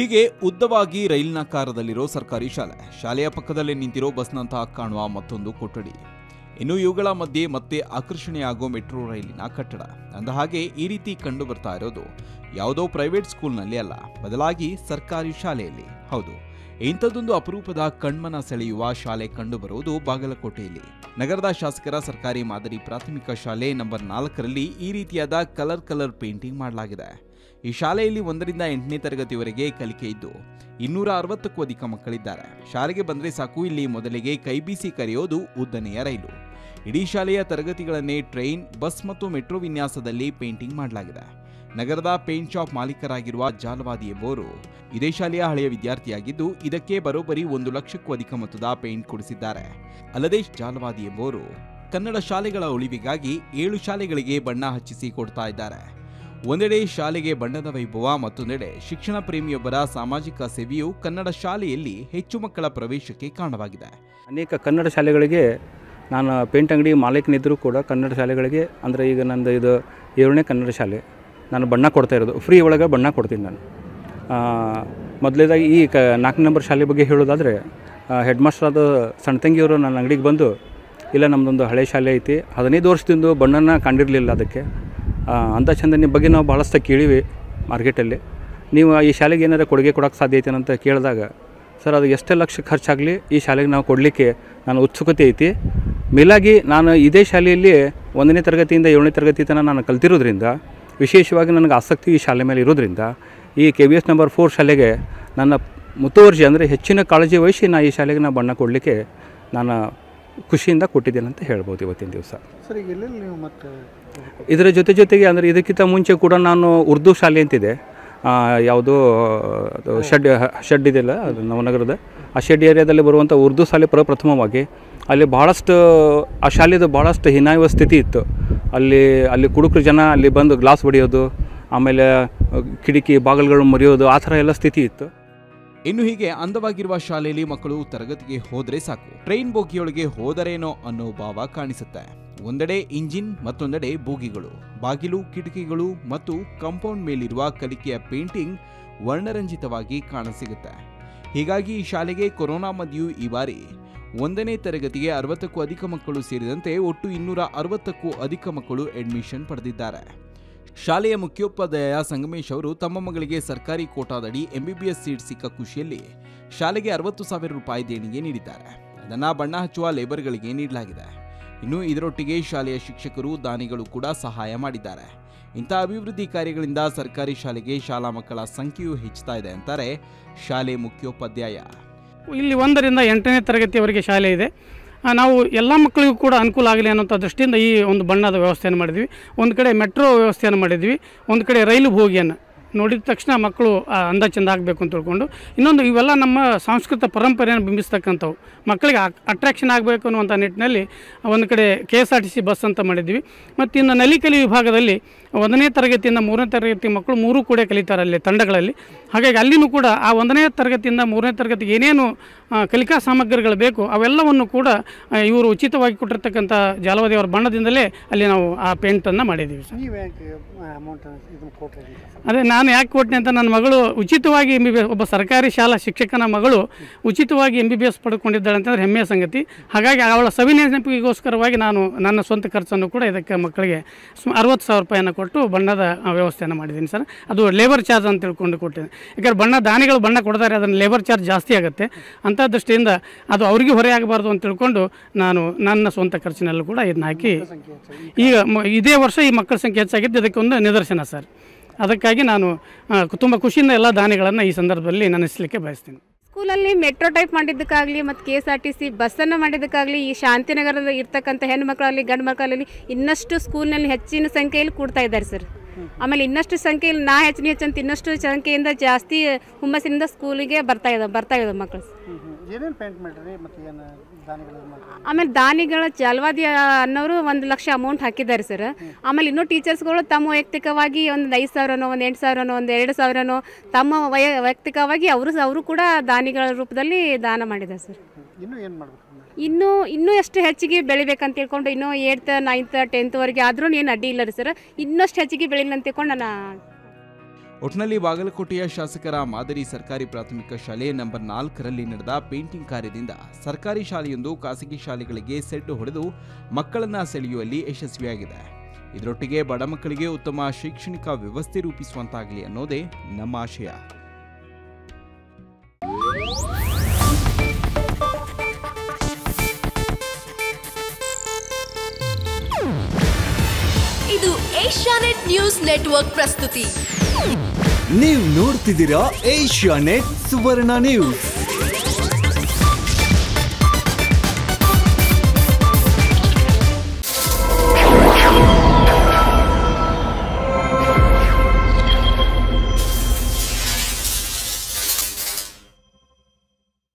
ಹೀಗೆ ಉದ್ದವಾಗಿ ರೈಲಿನಾಕಾರದಲ್ಲಿರೋ ಸರ್ಕಾರಿ ಶಾಲೆ ಶಾಲೆಯ ಪಕ್ಕದಲ್ಲೇ ನಿಂತಿರೋ ಬಸ್ನಂತಹ ಕಾಣುವ ಮತ್ತೊಂದು ಕೊಠಡಿ ಇನ್ನು ಇವುಗಳ ಮಧ್ಯೆ ಮತ್ತೆ ಆಕರ್ಷಣೆಯಾಗೋ ಮೆಟ್ರೋ ರೈಲಿನ ಕಟ್ಟಡ ಅಂದಹಾಗೆ ಈ ರೀತಿ ಕಂಡು ಬರ್ತಾ ಇರೋದು ಯಾವುದೋ ಪ್ರೈವೇಟ್ ಸ್ಕೂಲ್ನಲ್ಲಿ ಅಲ್ಲ ಬದಲಾಗಿ ಸರ್ಕಾರಿ ಶಾಲೆಯಲ್ಲಿ ಹೌದು ಇಂಥದ್ದೊಂದು ಅಪರೂಪದ ಕಣ್ಮನ ಸೆಳೆಯುವ ಶಾಲೆ ಕಂಡುಬರುವುದು ಬಾಗಲಕೋಟೆಯಲ್ಲಿ ನಗರದ ಶಾಸಕರ ಸರ್ಕಾರಿ ಮಾದರಿ ಪ್ರಾಥಮಿಕ ಶಾಲೆ ನಂಬರ್ ನಾಲ್ಕರಲ್ಲಿ ಈ ರೀತಿಯಾದ ಕಲರ್ ಕಲರ್ ಪೇಂಟಿಂಗ್ ಮಾಡಲಾಗಿದೆ ಈ ಶಾಲೆಯಲ್ಲಿ ಒಂದರಿಂದ ಎಂಟನೇ ತರಗತಿವರೆಗೆ ಕಲಿಕೆ ಇದ್ದು ಇನ್ನೂರ ಅರವತ್ತಕ್ಕೂ ಅಧಿಕ ಮಕ್ಕಳಿದ್ದಾರೆ ಶಾಲೆಗೆ ಬಂದರೆ ಸಾಕು ಇಲ್ಲಿ ಮೊದಲಿಗೆ ಕೈಬೀಸಿ ಕರೆಯೋದು ಉದ್ದನೆಯ ರೈಲು ಇಡೀ ಶಾಲೆಯ ತರಗತಿಗಳನ್ನೇ ಟ್ರೈನ್ ಬಸ್ ಮತ್ತು ಮೆಟ್ರೋ ವಿನ್ಯಾಸದಲ್ಲಿ ಪೇಂಟಿಂಗ್ ಮಾಡಲಾಗಿದೆ ನಗರದ ಪೇಂಟ್ ಶಾಪ್ ಮಾಲೀಕರಾಗಿರುವ ಜಾಲವಾದಿ ಎಂಬುವರು ಇದೇ ಶಾಲೆಯ ಹಳೆಯ ವಿದ್ಯಾರ್ಥಿಯಾಗಿದ್ದು ಇದಕ್ಕೆ ಬರೋಬ್ಬರಿ ಒಂದು ಲಕ್ಷಕ್ಕೂ ಅಧಿಕ ಮೊತ್ತದ ಪೇಂಟ್ ಕೊಡಿಸಿದ್ದಾರೆ ಅಲ್ಲದೆ ಜಾಲವಾದಿ ಎಂಬುವರು ಕನ್ನಡ ಶಾಲೆಗಳ ಉಳಿವಿಗಾಗಿ ಏಳು ಶಾಲೆಗಳಿಗೆ ಬಣ್ಣ ಹಚ್ಚಿಸಿ ಕೊಡ್ತಾ ಇದ್ದಾರೆ ಒಂದೆಡೆ ಶಾಲೆಗೆ ಬಣ್ಣದ ವೈಭವ ಮತ್ತೊಂದೆಡೆ ಶಿಕ್ಷಣ ಪ್ರೇಮಿಯೊಬ್ಬರ ಸಾಮಾಜಿಕ ಸೇವೆಯು ಕನ್ನಡ ಶಾಲೆಯಲ್ಲಿ ಹೆಚ್ಚು ಮಕ್ಕಳ ಪ್ರವೇಶಕ್ಕೆ ಕಾರಣವಾಗಿದೆ ಅನೇಕ ಕನ್ನಡ ಶಾಲೆಗಳಿಗೆ ನಾನು ಪೇಂಟ್ ಅಂಗಡಿ ಮಾಲೀಕನಿದ್ದರೂ ಕೂಡ ಕನ್ನಡ ಶಾಲೆಗಳಿಗೆ ಅಂದರೆ ಈಗ ನಂದು ಇದು ಏಳನೇ ಕನ್ನಡ ಶಾಲೆ ನಾನು ಬಣ್ಣ ಕೊಡ್ತಾ ಇರೋದು ಫ್ರೀ ಒಳಗೆ ಬಣ್ಣ ಕೊಡ್ತೀನಿ ನಾನು ಮೊದಲೇದಾಗಿ ಈ ಕ ನಾಲ್ಕು ನಂಬರ್ ಶಾಲೆ ಬಗ್ಗೆ ಹೇಳೋದಾದರೆ ಹೆಡ್ ಮಾಸ್ಟರ್ ಆದ ಸಣ್ಣ ತಂಗಿಯವರು ನನ್ನ ಅಂಗಡಿಗೆ ಬಂದು ಇಲ್ಲ ನಮ್ಮದೊಂದು ಹಳೆ ಶಾಲೆ ಐತಿ ಹದಿನೈದು ವರ್ಷದಿಂದ ಬಣ್ಣನ ಕಂಡಿರಲಿಲ್ಲ ಅದಕ್ಕೆ ಆ, ಅಂಥ ಚಂದ ನಿಮ್ಮ ಬಗ್ಗೆ ನಾವು ಭಾಳಷ್ಟು ಕೇಳಿವಿ ಮಾರ್ಕೆಟಲ್ಲಿ ನೀವು ಈ ಶಾಲೆಗೆ ಏನಾರು ಕೊಡುಗೆ ಕೊಡೋಕ್ಕೆ ಸಾಧ್ಯ ಐತೇನೋ ಅಂತ ಕೇಳಿದಾಗ ಸರ್ ಅದು ಎಷ್ಟೇ ಲಕ್ಷ ಖರ್ಚಾಗಲಿ ಈ ಶಾಲೆಗೆ ನಾವು ಕೊಡಲಿಕ್ಕೆ ನಾನು ಉತ್ಸುಕತೆ ಐತಿ ಮೇಲಾಗಿ ನಾನು ಇದೇ ಶಾಲೆಯಲ್ಲಿ ಒಂದನೇ ತರಗತಿಯಿಂದ ಏಳನೇ ತರಗತಿ ತನಕ ನಾನು ಕಲ್ತಿರೋದ್ರಿಂದ ವಿಶೇಷವಾಗಿ ನನಗೆ ಆಸಕ್ತಿ ಈ ಶಾಲೆ ಮೇಲೆ ಇರೋದ್ರಿಂದ ಈ K V S number four ಶಾಲೆಗೆ ನನ್ನ ಮುತುವರ್ಜಿ ಅಂದರೆ ಹೆಚ್ಚಿನ ಕಾಳಜಿ ವಹಿಸಿ ನಾನು ಈ ಶಾಲೆಗೆ ನಾನು ಬಣ್ಣ ಕೊಡಲಿಕ್ಕೆ ನಾನು ಖುಷಿಯಿಂದ ಕೊಟ್ಟಿದ್ದೇನೆ ಅಂತ ಹೇಳ್ಬೋದು ಇವತ್ತಿನ ದಿವಸ ಸರ್ ಈಗ ಎಲ್ಲೆಲ್ಲಿ ನೀವು ಮತ್ತೆ ಇದರ ಜೊತೆ ಜೊತೆಗೆ ಅಂದರೆ ಇದಕ್ಕಿಂತ ಮುಂಚೆ ಕೂಡ ನಾನು ಉರ್ದು ಶಾಲೆ ಅಂತಿದೆ ಯಾವುದೋ ಅದು ಶೆಡ್ ಶೆಡ್ ಇದೆಯಲ್ಲ ಅದು ನವನಗರದ ಆ ಶೆಡ್ ಏರಿಯಾದಲ್ಲಿ ಬರುವಂಥ ಉರ್ದು ಶಾಲೆ ಪ್ರಪ್ರಥಮವಾಗಿ ಅಲ್ಲಿ ಭಾಳಷ್ಟು ಆ ಶಾಲೆದು ಭಾಳಷ್ಟು ಹೀನಾಯುವ ಸ್ಥಿತಿ ಇತ್ತು ಅಲ್ಲಿ ಅಲ್ಲಿ ಕುಡುಕರು ಜನ ಅಲ್ಲಿ ಬಂದು ಗ್ಲಾಸ್ ಹೊಡೆಯೋದು ಆಮೇಲೆ ಕಿಟಕಿ ಬಾಗಿಲುಗಳು ಮುರಿಯೋದು ಆ ಥರ ಎಲ್ಲ ಸ್ಥಿತಿ ಇತ್ತು ಇನ್ನು ಹೀಗೆ ಅಂದವಾಗಿರುವ ಶಾಲೆಯಲ್ಲಿ ಮಕ್ಕಳು ತರಗತಿಗೆ ಹೋದ್ರೆ ಸಾಕು ಟ್ರೈನ್ ಬೋಗಿಯೊಳಗೆ ಹೋದರೇನೋ ಅನ್ನೋ ಭಾವ ಕಾಣಿಸುತ್ತೆ ಒಂದೆಡೆ ಇಂಜಿನ್ ಮತ್ತೊಂದೆಡೆ ಬೋಗಿಗಳು ಬಾಗಿಲು ಕಿಟಕಿಗಳು ಮತ್ತು ಕಾಂಪೌಂಡ್ ಮೇಲಿರುವ ಕಲಿಕೆಯ ಪೇಂಟಿಂಗ್ ವರ್ಣರಂಜಿತವಾಗಿ ಕಾಣಸಿಗುತ್ತೆ ಹೀಗಾಗಿ ಈ ಶಾಲೆಗೆ ಕೊರೋನಾ ಮಧ್ಯೆಯೂ ಈ ಬಾರಿ ಒಂದನೇ ತರಗತಿಗೆ ಅರವತ್ತಕ್ಕೂ ಅಧಿಕ ಮಕ್ಕಳು ಸೇರಿದಂತೆ ಒಟ್ಟು ಇನ್ನೂರ ಅರವತ್ತಕ್ಕೂ ಅಧಿಕ ಮಕ್ಕಳು ಅಡ್ಮಿಷನ್ ಪಡೆದಿದ್ದಾರೆ ಶಾಲೆಯ ಮುಖ್ಯೋಪಾಧ್ಯಾಯ ಸಂಗಮೇಶ್ ಅವರು ತಮ್ಮ ಮಗಳಿಗೆ ಸರ್ಕಾರಿ ಕೋಟಾದಡಿ ಎಂಬಿಬಿಎಸ್ ಸೀಟ್ ಸಿಕ್ಕ ಖುಷಿಯಲ್ಲಿ ಶಾಲೆಗೆ ಅರವತ್ತು ಸಾವಿರ ರೂಪಾಯಿ ದೇಣಿಗೆ ನೀಡಿದ್ದಾರೆ ಅದನ್ನ ಬಣ್ಣ ಹಚ್ಚುವ ಲೇಬರ್ಗಳಿಗೆ ನೀಡಲಾಗಿದೆ ಇನ್ನು ಇದರೊಟ್ಟಿಗೆ ಶಾಲೆಯ ಶಿಕ್ಷಕರು ದಾನಿಗಳು ಕೂಡ ಸಹಾಯ ಮಾಡಿದ್ದಾರೆ ಇಂಥ ಅಭಿವೃದ್ಧಿ ಕಾರ್ಯಗಳಿಂದ ಸರ್ಕಾರಿ ಶಾಲೆಗೆ ಶಾಲಾ ಮಕ್ಕಳ ಸಂಖ್ಯೆಯೂ ಹೆಚ್ಚುತ್ತಾ ಇದೆ ಅಂತಾರೆ ಶಾಲೆ ಮುಖ್ಯೋಪಾಧ್ಯಾಯ ಇಲ್ಲಿ ಒಂದರಿಂದ ಎಂಟನೇ ತರಗತಿಯವರೆಗೆ ಶಾಲೆ ಇದೆ ಆ, ನಾವು ಎಲ್ಲ ಮಕ್ಕಳಿಗೂ ಕೂಡ ಅನುಕೂಲ ಆಗಲಿ ಅನ್ನೋಂಥ ದೃಷ್ಟಿಯಿಂದ ಈ ಒಂದು ಬಣ್ಣದ ವ್ಯವಸ್ಥೆಯನ್ನು ಮಾಡಿದ್ವಿ ಒಂದು ಕಡೆ ಮೆಟ್ರೋ ವ್ಯವಸ್ಥೆಯನ್ನು ಮಾಡಿದ್ವಿ ಒಂದು ಕಡೆ ರೈಲು ಭೋಗಿಯನ್ನು ನೋಡಿದ ತಕ್ಷಣ ಮಕ್ಕಳು ಆ, ಅಂದ ಚಂದ ಆಗಬೇಕು ಅಂತ ತಿಳ್ಕೊಂಡು ಇನ್ನೊಂದು ಇವೆಲ್ಲ ನಮ್ಮ ಸಾಂಸ್ಕೃತಿಕ ಪರಂಪರೆಯನ್ನು ಬಿಂಬಿಸ್ತಕ್ಕಂಥವು ಮಕ್ಕಳಿಗೆ ಅಟ್ರಾಕ್ಷನ್ ಆಗಬೇಕು ಅನ್ನುವಂಥ ನಿಟ್ಟಿನಲ್ಲಿ ಒಂದು ಕಡೆ K S R T C bus ಅಂತ ಮಾಡಿದ್ವಿ ಮತ್ತು ಇನ್ನು ನಲಿಕಲಿ ವಿಭಾಗದಲ್ಲಿ ಒಂದನೇ ತರಗತಿಯಿಂದ ಮೂರನೇ ತರಗತಿ ಮಕ್ಕಳು ಮೂರು ಕೂಡ ಕಲಿತಾರೆ ಅಲ್ಲಿ ತಂಡಗಳಲ್ಲಿ ಹಾಗಾಗಿ ಅಲ್ಲಿನೂ ಕೂಡ ಆ ಒಂದನೇ ತರಗತಿಯಿಂದ ಮೂರನೇ ತರಗತಿಗೆ ಏನೇನು ಆ, ಕಲಿಕಾ ಸಾಮಗ್ರಿಗಳು ಬೇಕು ಅವೆಲ್ಲವನ್ನು ಕೂಡ ಆ, ಇವರು ಉಚಿತವಾಗಿ ಕೊಟ್ಟಿರ್ತಕ್ಕಂಥ ಜಾಲವಾದಿ ಅವರ ಬಣ್ಣದಿಂದಲೇ ಅಲ್ಲಿ ನಾವು ಆ ಪೇಂಟನ್ನು ಮಾಡಿದ್ದೀವಿ ಸರ್ ನೀವು ಯಾಕೆ ಅಮೌಂಟ್ ಇದನ್ನು ಕೊಟ್ರಿ ಅದೇ ನಾನು ಯಾಕೆ ಕೊಟ್ಟೆ ಅಂತ ನನ್ನ ಮಗಳು ಉಚಿತವಾಗಿ ಎಂ ಬಿ ಬಿ ಎಸ್ ಒಬ್ಬ ಸರ್ಕಾರಿ ಶಾಲಾ ಶಿಕ್ಷಕನ ಮಗಳು ಉಚಿತವಾಗಿ ಎಂ ಬಿ ಬಿ ಎಸ್ ಪಡ್ಕೊಂಡಿದ್ದಾಳೆ ಅಂತಂದ್ರೆ ಹೆಮ್ಮೆಯ ಸಂಗತಿ ಹಾಗಾಗಿ ಅವಳ ಸವಿನೆನಪಿಗೋಸ್ಕರವಾಗಿ ನಾನು ನನ್ನ ಸ್ವಂತ ಖರ್ಚನ್ನು ಕೂಡ ಇದಕ್ಕೆ ಮಕ್ಕಳಿಗೆ ಸುಮ್ ಅರವತ್ತು ಸಾವಿರ ರೂಪಾಯಿಯನ್ನು ಕೊಟ್ಟು ಬಣ್ಣದ ಆ, ವ್ಯವಸ್ಥೆಯನ್ನು ಮಾಡಿದ್ದೀನಿ ಸರ್ ಅದು ಲೇಬರ್ ಚಾರ್ಜ್ ಅಂತ ತಿಳ್ಕೊಂಡು ಕೊಟ್ಟಿದ್ದೀನಿ ಯಾಕಂದ್ರೆ ಬಣ್ಣ ದಾನಿಗಳು ಬಣ್ಣ ಕೊಡ್ತಾರೆ ಅದನ್ನು ಲೇಬರ್ ಚಾರ್ಜ್ ಜಾಸ್ತಿ ಆಗುತ್ತೆ ಅಂಥ ದೃಷ್ಟಿಯಿಂದ ಅದು ಅವರಿಗೆ ಹೊರೆ ಆಗಬಾರ್ದು ಅಂತ ತಿಳ್ಕೊಂಡು ನಾನು ನನ್ನ ಸ್ವಂತ ಖರ್ಚಿನಲ್ಲೂ ಕೂಡ ಇದನ್ನ ಹಾಕಿ ಈಗ ಮ- ಇದೇ ವರ್ಷ ಈ ಮಕ್ಕಳ ಸಂಖ್ಯೆ ಹೆಚ್ಚಾಗಿದ್ದು ಇದಕ್ಕೆ ಒಂದು ನಿದರ್ಶನ ಸರ್ ಅದಕ್ಕಾಗಿ ನಾನು ತುಂಬ ಖುಷಿಯಿಂದ ಎಲ್ಲ ದಾನಿಗಳನ್ನು ಈ ಸಂದರ್ಭದಲ್ಲಿ ನೆನೆಸಲಿಕ್ಕೆ ಬಯಸ್ತೀನಿ ಸ್ಕೂಲಲ್ಲಿ ಮೆಟ್ರೋ ಟೈಪ್ ಮಾಡಿದ್ದಕ್ಕಾಗಲಿ ಮತ್ತು K S R T C ಬಸ್ಸನ್ನು ಮಾಡಿದ್ದಕ್ಕಾಗಲಿ ಈ ಶಾಂತಿನಗರದ ಇರ್ತಕ್ಕಂಥ ಹೆಣ್ಣು ಮಕ್ಕಳಲ್ಲಿ ಗಂಡು ಮಕ್ಕಳಲ್ಲಿ ಇನ್ನಷ್ಟು ಸ್ಕೂಲ್ನಲ್ಲಿ ಹೆಚ್ಚಿನ ಸಂಖ್ಯೆಯಲ್ಲಿ ಕೂಡ್ತಾ ಇದ್ದಾರೆ ಸರ್ ಆಮೇಲೆ ಇನ್ನಷ್ಟು ಸಂಖ್ಯೆಯಲ್ಲಿ ನಾ ಹೆಚ್ಚಿನ ಹೆಚ್ಚಂತ ಇನ್ನಷ್ಟು ಸಂಖ್ಯೆಯಿಂದ ಜಾಸ್ತಿ ಹುಮ್ಮಸ್ಸಿನಿಂದ ಸ್ಕೂಲಿಗೆ ಬರ್ತಾ ಇದ್ದಾವೆ ಬರ್ತಾ ಇದ್ದಾವೆ ಮಕ್ಕಳು ಏನೇನು ಪೇಂಟ್ ಮಾಡಿರಿ ಮತ್ತು ಏನು ದಾನಿಗಳು ಮಾಡಿರಿ ಆಮೇಲೆ ದಾನಿಗಳ ಜಲವಾದಿ ಅನ್ನೋರು ಒಂದು ಲಕ್ಷ ಅಮೌಂಟ್ ಹಾಕಿದ್ದಾರೆ ಸರ್ ಆಮೇಲೆ ಇನ್ನೂ ಟೀಚರ್ಸ್ಗಳು ತಮ್ಮ ವೈಯಕ್ತಿಕವಾಗಿ ಒಂದು ಐದು ಸಾವಿರನೋ ಒಂದು ಎಂಟು ಸಾವಿರನೋ ಒಂದು ಎರಡು ಸಾವಿರನೋ ತಮ್ಮ ವಯ ವೈಯಕ್ತಿಕವಾಗಿ ಅವರು ಅವರು ಕೂಡ ದಾನಿಗಳ ರೂಪದಲ್ಲಿ ದಾನ ಮಾಡಿದ್ದಾರೆ ಸರ್ ಇನ್ನೂ ಏನು ಮಾಡ್ಬೇಕು ಇನ್ನೂ ಇನ್ನೂ ಎಷ್ಟು ಹೆಚ್ಚಿಗೆ ಬೆಳಿಬೇಕಂತ ತಿಳ್ಕೊಂಡು ಇನ್ನೂ ಏಯ್ತ್ ನೈನ್ತ್ ಟೆಂತ್ವರೆಗೆ ಆದ್ರೂ ಏನು ಅಡ್ಡಿ ಇಲ್ಲ ರೀ ಸರ್ ಇನ್ನಷ್ಟು ಹೆಚ್ಚಿಗೆ ಬೆಳಿಲ್ಲ ಅಂತ ತಿಳ್ಕೊಂಡು ನಾನು ಒಟ್ನಲ್ಲಿ ಬಾಗಲಕೋಟೆಯ ಶಾಸಕರ ಮಾದರಿ ಸರ್ಕಾರಿ ಪ್ರಾಥಮಿಕ ಶಾಲೆ ನಂಬರ್ ನಾಲ್ಕರಲ್ಲಿ ನಡೆದ ಪೇಂಟಿಂಗ್ ಕಾರ್ಯದಿಂದ ಸರ್ಕಾರಿ ಶಾಲೆಯೊಂದು ಖಾಸಗಿ ಶಾಲೆಗಳಿಗೆ ಸೆಡ್ ಹೊಡೆದು ಮಕ್ಕಳನ್ನ ಸೆಳೆಯುವಲ್ಲಿ ಯಶಸ್ವಿಯಾಗಿದೆ ಇದರೊಟ್ಟಿಗೆ ಬಡ ಮಕ್ಕಳಿಗೆ ಉತ್ತಮ ಶೈಕ್ಷಣಿಕ ವ್ಯವಸ್ಥೆ ರೂಪಿಸುವಂತಾಗಲಿ ಅನ್ನೋದೇ ನಮ್ಮ ಆಶಯ ಇದು ಏಷ್ಯಾನೆಟ್ ನ್ಯೂಸ್ ನೆಟ್ವರ್ಕ್ ಪ್ರಸ್ತುತಿ ನೀವು ನೋಡ್ತಿದ್ದೀರಾ ಏಷ್ಯಾ ನೆಟ್ ಸುವರ್ಣ ನ್ಯೂಸ್